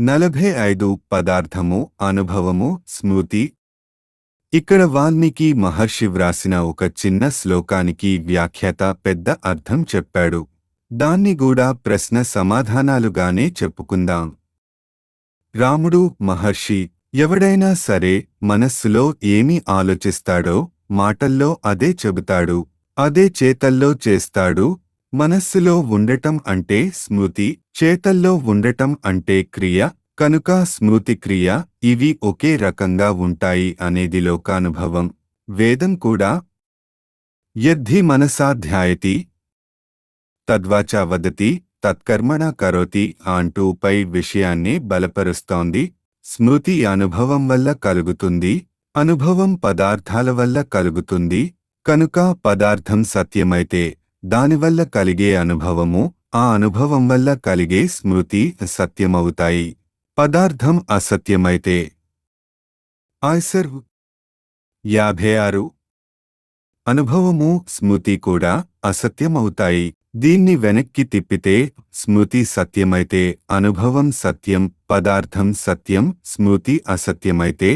నలభై ఐదు పదార్థము అనుభవము స్మృతి ఇక్కడ వాల్మీకి మహర్షి వ్రాసిన ఒక చిన్న శ్లోకానికి వ్యాఖ్యాత పెద్ద అర్థం చెప్పాడు దాన్ని కూడా ప్రశ్న సమాధానాలుగానే చెప్పుకుందాం రాముడు మహర్షి ఎవడైనా సరే మనస్సులో ఏమి ఆలోచిస్తాడో మాటల్లో అదే చెబుతాడు అదే చేతల్లో చేస్తాడు మనస్సులో ఉండటం అంటే స్మృతి చేతల్లో ఉండటం అంటే క్రియ కనుక స్మృతి క్రియ ఇవి ఒకే రకంగా ఉంటాయి అనేది లోకానుభవం వేదం కూడా యద్ధి మనసా ధ్యాయతి తద్వాచ వదతి తత్కర్మణ కరోతి అంటూ పై విషయాన్ని బలపరుస్తోంది స్మృతి అనుభవం వల్ల కలుగుతుంది అనుభవం పదార్థాల వల్ల కలుగుతుంది కనుక పదార్థం సత్యమైతే దానివల్ల కలిగే అనుభవము ఆ అనుభవం వల్ల కలిగే స్మృతి సత్యమవుతాయి పదార్థం అసత్యమైతే ఆయ్సర్ యాభై ఆరు అనుభవము స్మృతి కూడా అసత్యమవుతాయి దీన్ని వెనక్కి తిప్పితే స్మృతి సత్యమైతే అనుభవం సత్యం పదార్థం సత్యం స్మృతి అసత్యమైతే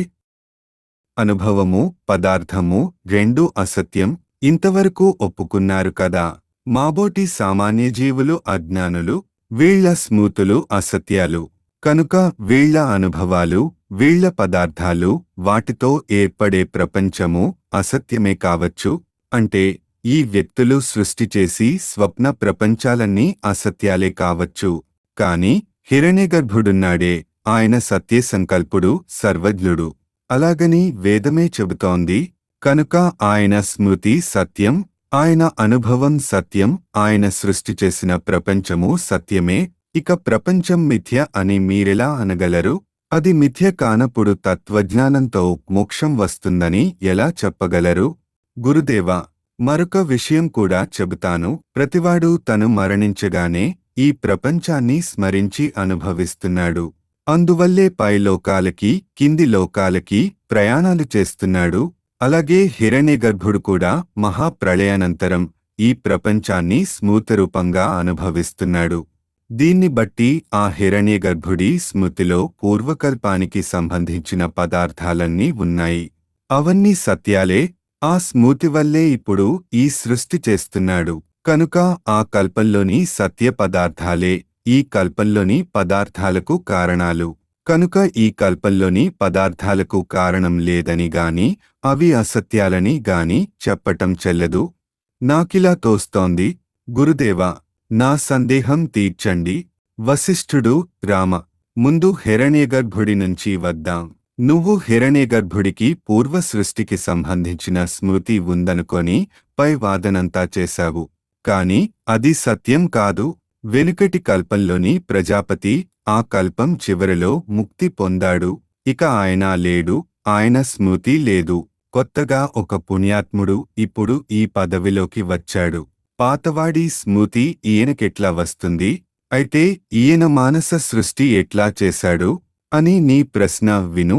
అనుభవము పదార్థము రెండూ అసత్యం ఇంతవరకు ఒప్పుకున్నారు కదా మాబోటి సామాన్య జీవులు అజ్ఞానులు వీళ్ల స్మృతులు అసత్యాలు కనుక వీళ్ల అనుభవాలు వీళ్ల పదార్థాలు వాటితో ఏర్పడే ప్రపంచము అసత్యమే కావచ్చు అంటే ఈ వ్యక్తులు సృష్టి చేసి స్వప్న ప్రపంచాలన్నీ అసత్యాలే కావచ్చు కాని హిరణ్యగర్భుడున్నాడే ఆయన సత్యసంకల్పుడు సర్వజ్ఞుడు అలాగని వేదమే చెబుతోంది కనుక ఆయన స్మృతి సత్యం ఆయన అనుభవం సత్యం ఆయన సృష్టి చేసిన ప్రపంచము సత్యమే ఇక ప్రపంచం మిథ్య అని మీరెలా అనగలరు అది మిథ్య కానప్పుడు తత్వజ్ఞానంతో మోక్షం వస్తుందని ఎలా చెప్పగలరు గురుదేవా మరొక విషయం కూడా చెబుతాను ప్రతివాడు తను మరణించగానే ఈ ప్రపంచాన్ని స్మరించి అనుభవిస్తున్నాడు అందువల్లే పై లోకాలకి కింది లోకాలకి ప్రయాణాలు చేస్తున్నాడు అలాగే హిరణ్యగర్భుడు కూడా మహాప్రళయానంతరం ఈ ప్రపంచాన్ని స్మృతరూపంగా అనుభవిస్తున్నాడు దీన్ని బట్టి ఆ హిరణ్యగర్భుడి స్మృతిలో పూర్వకల్పానికి సంబంధించిన పదార్థాలన్నీ ఉన్నాయి అవన్నీ సత్యాలే ఆ స్మృతి వల్లే ఇప్పుడు ఈ సృష్టి చేస్తున్నాడు కనుక ఆ కల్పంలోని సత్య పదార్థాలే ఈ కల్పంలోని పదార్థాలకు కారణాలు కనుక ఈ కల్పంలోని పదార్థాలకు కారణం లేదని గాని అవి అసత్యాలని గాని చెప్పటం చెల్లదు నాకిలా తోస్తోంది గురుదేవా నా సందేహం తీర్చండి వశిష్ఠుడు రామ ముందు హిరణ్యగర్భుడి నుంచి వద్దాం నువ్వు హిరణ్యగర్భుడికి పూర్వ సృష్టికి సంబంధించిన స్మృతి ఉందనుకొని పై వాదనంతా చేశావు కాని అది సత్యం కాదు వెనుకటి కల్పంలోని ప్రజాపతి ఆ కల్పం చివరిలో ముక్తి పొందాడు ఇక ఆయన లేడు ఆయన స్మృతి లేదు కొత్తగా ఒక పుణ్యాత్ముడు ఇప్పుడు ఈ పదవిలోకి వచ్చాడు పాతవాడి స్మృతి ఈయనకెట్లా వస్తుంది అయితే ఈయన మానస సృష్టి ఎట్లా చేశాడు అని నీ ప్రశ్న విను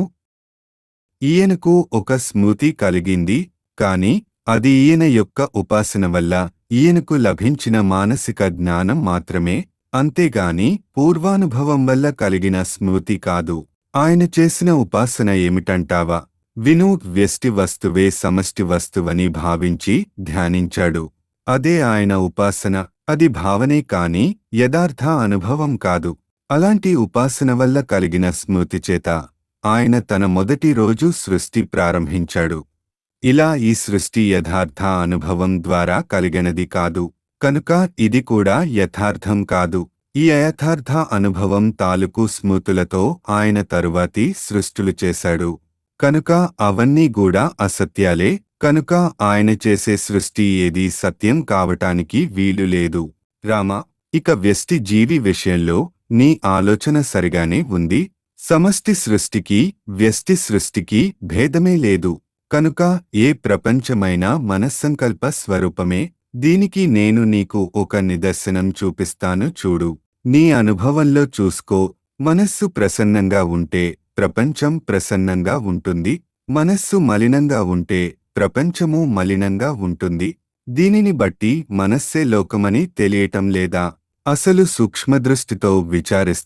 ఈయనకు ఒక స్మృతి కలిగింది కాని అది ఈయన యొక్క ఉపాసన వల్ల ఈయనకు లభించిన మానసిక జ్ఞానం మాత్రమే అంతేగాని పూర్వానుభవం వల్ల కలిగిన స్మృతి కాదు ఆయన చేసిన ఉపాసన ఏమిటంటావా విను వ్యష్టి వస్తువే సమష్టి వస్తువని భావించి ధ్యానించాడు అదే ఆయన ఉపాసన అది భావనే కాని యథార్థ అనుభవం కాదు అలాంటి ఉపాసన వల్ల కలిగిన స్మృతి చేత ఆయన తన మొదటి రోజు సృష్టి ప్రారంభించాడు ఇలా ఈ సృష్టి యథార్థ అనుభవం ద్వారా కలిగినది కాదు కనుక ఇది కూడా యథార్థం కాదు ఈ అయథార్థ అనుభవం తాలూకు స్మృతులతో ఆయన తరువాతి సృష్టులు చేశాడు కనుక అవన్నీ కూడా అసత్యాలే కనుక ఆయన చేసే సృష్టి ఏది సత్యం కావటానికి వీలు లేదు రామ ఇక వ్యష్టి జీవి విషయంలో నీ ఆలోచన సరిగానే ఉంది సమష్టి సృష్టికి వ్యష్టి సృష్టికి భేదమే లేదు కనుక ఏ ప్రపంచమైనా మనస్సంకల్ప స్వరూపమే దీనికి నేను నీకు ఒక నిదర్శనం చూపిస్తాను చూడు నీ అనుభవంలో చూసుకో మనస్సు ప్రసన్నంగా ఉంటే ప్రపంచం ప్రసన్నంగా ఉంటుంది మనస్సు మలినంగా ఉంటే ప్రపంచము మలినంగా ఉంటుంది దీనిని బట్టి మనస్సే లోకమని తెలియటం లేదా అసలు సూక్ష్మదృష్టితో విచారిస్తే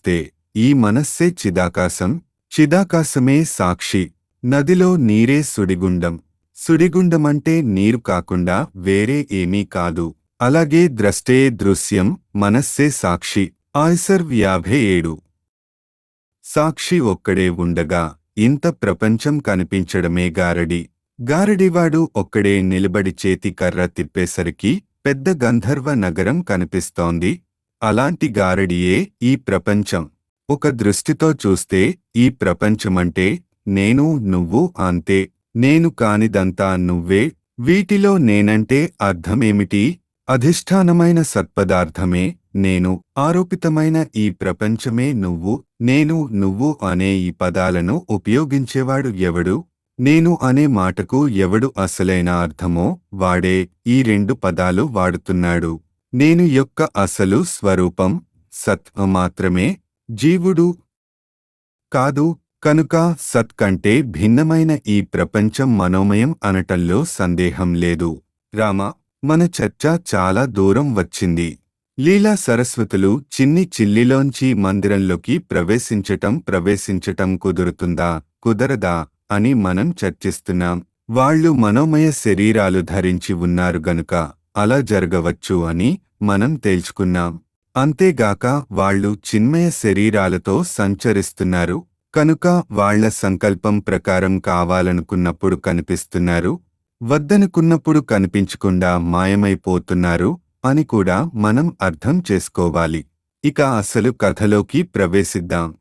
ఈ మనస్సే చిదాకాశం చిదాకాశమే సాక్షి నదిలో నీరే సుడిగుండం సుడిగుండమంటే నీరు కాకుండా వేరే ఏమీ కాదు అలాగే ద్రష్టే దృశ్యం మనస్సే సాక్షి ఆయ్సర్ యాభై ఏడు సాక్షి ఒక్కడే ఉండగా ఇంత ప్రపంచం కనిపించడమే గారడి గారడివాడు ఒక్కడే నిలబడి చేతి కర్ర తిప్పేసరికి పెద్ద గంధర్వ నగరం కనిపిస్తోంది అలాంటి గారడియే ఈ ప్రపంచం ఒక దృష్టితో చూస్తే ఈ ప్రపంచమంటే నేను నువ్వు అంతే నేను కానిదంతా నువ్వే వీటిలో నేనంటే అర్థమేమిటి అధిష్టానమైన సత్పదార్థమే నేను ఆరోపితమైన ఈ ప్రపంచమే నువ్వు నేను నువ్వు అనే ఈ పదాలను ఉపయోగించేవాడు ఎవడు నేను అనే మాటకు ఎవడు అసలైన అర్థమో వాడే ఈ రెండు పదాలు వాడుతున్నాడు నేను యొక్క అసలు స్వరూపం సత్ మాత్రమే జీవుడు కాదు కనుక సత్ కంటే భిన్నమైన ఈ ప్రపంచం మనోమయం అనటంలో సందేహం లేదు రామ మన చర్చ చాలా దూరం వచ్చింది లీలా సరస్వతులు చిన్ని చిల్లిలోంచి మందిరంలోకి ప్రవేశించటం ప్రవేశించటం కుదురుతుందా కుదరదా అని మనం చర్చిస్తున్నాం వాళ్ళు మనోమయ శరీరాలు ధరించి ఉన్నారు గనుక అలా జరగవచ్చు అని మనం తేల్చుకున్నాం అంతేగాక వాళ్ళు చిన్మయ శరీరాలతో సంచరిస్తున్నారు కనుక వాళ్ళ సంకల్పం ప్రకారం కావాలనుకున్నప్పుడు కనిపిస్తున్నారు వద్దనుకున్నప్పుడు కనిపించకుండా మాయమైపోతున్నారు అని కూడా మనం అర్థం చేసుకోవాలి ఇక అసలు కథలోకి ప్రవేశిద్దాం